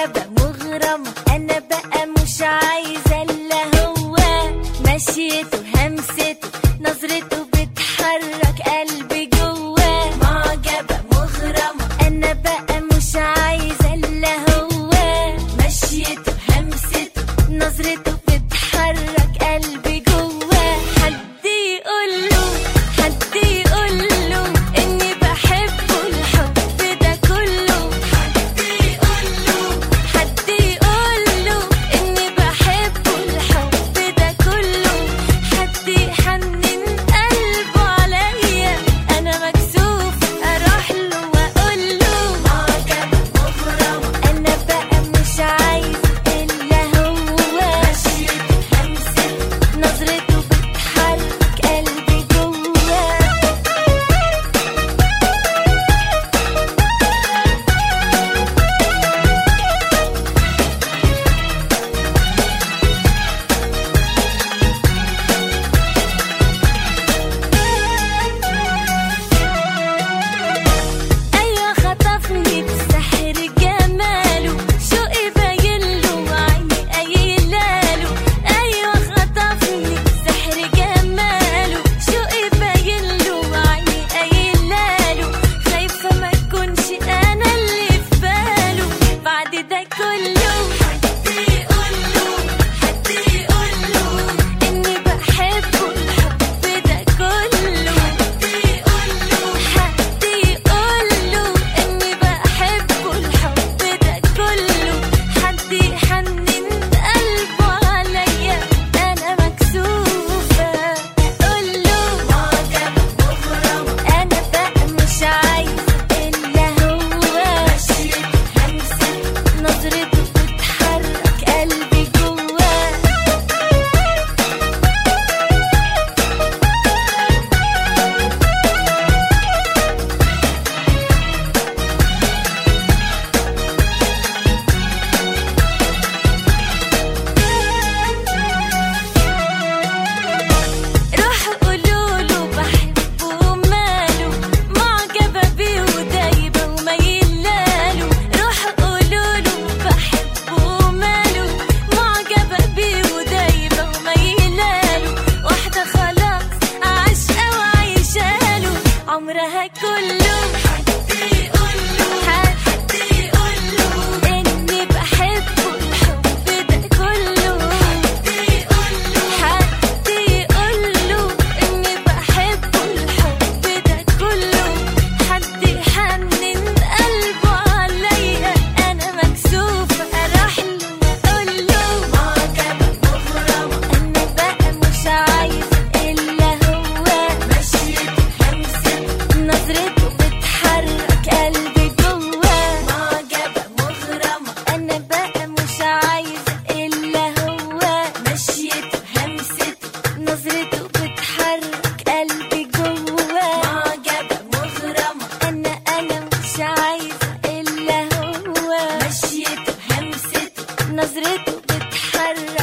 معجبة مغرمة أنا بقى مش عايزة إلا هو مشيته همسته نظرته بتحرك قلبي جواه معجبة مغرمة أنا بقى مش عايزة إلا هو مشيته همسته نظرته بتحرك قلبي جواه حد يقوله حد يقوله إني بحبه الحب ده كله حد يقوله حد يقوله إني بحبه الحب ده كله حد يحنن قلبه عليا أنا مكسوف أروح له وأقول له معجبة مغرمة أنا بقى مش عايزة إلا هو مشيته همسته نظرته بتحرك قلبي جواه أيوة خطفني بسحر جماله شوقي باينله وعيني قايلاله أيوة خطفني بسحر جماله شوقي باينله وعيني قايلاله خايفة ما تكونش أنا اللي في باله بعد ده كله حد يقوله حد يقوله إني بحبه الحب ده كله حد يقوله حد يقوله إني بحبه الحب ده كله حد يحنن قلبه عليا أنا مكسوفة أقوله معجبة مغرمة أنا بقى مش عايزة إلا هو مشيته همسته نظرته بتحرك قلبي جواه روحوا قولوله بحبه وماله معجبة بيه ودايبة وميلاله روحوا قولوله بحبه وماله معجبة بيه ودايبة وميلاله واحدة خلاص عاشقة وعايشاله عمرها كله حد يقوله حد يقوله إني بحبه الحب ده كله حد يقوله حد يقوله إني بحبه الحب ده كله حد يحنن قلبه عليا أنا مكسوفة أروح له وأقول له معجبة مغرمة أنا بقى مش عايزة إلا هو مشيته همسته نظرته بتحرك قلبي جواه معجبة مغرمة أنا بقى مش عايزة إلا هو مشيته همسته نظرته بتحرك قلبي جواه معجبة مغرمة أنا أنا مش عايزة إلا هو مشيته همسته نظرته بتحرك